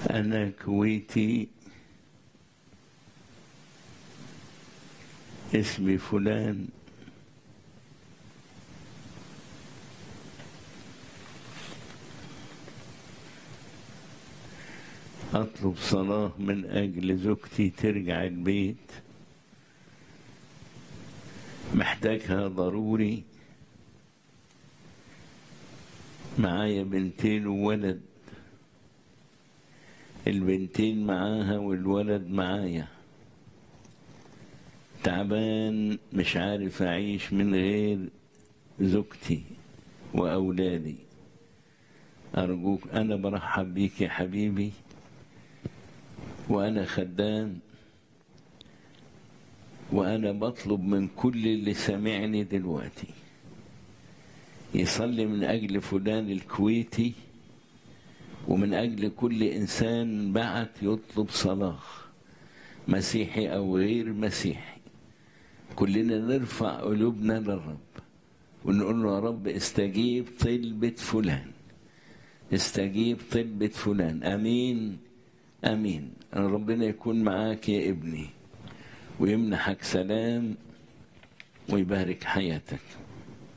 أنا كويتي اسمي فلان أطلب صلاة من أجل زوجتي ترجع البيت محتاجها ضروري معايا بنتين وولد البنتين معاها والولد معايا تعبان مش عارف أعيش من غير زوجتي وأولادي أرجوك أنا برحب بيك يا حبيبي وأنا خدام وأنا بطلب من كل اللي سامعني دلوقتي يصلي من أجل فلان الكويتي ومن أجل كل إنسان بعت يطلب صلاة مسيحي أو غير مسيحي كلنا نرفع قلوبنا للرب ونقول له يا رب استجيب طلبة فلان استجيب طلبة فلان أمين أمين ربنا يكون معاك يا ابني ويمنحك سلام ويبارك حياتك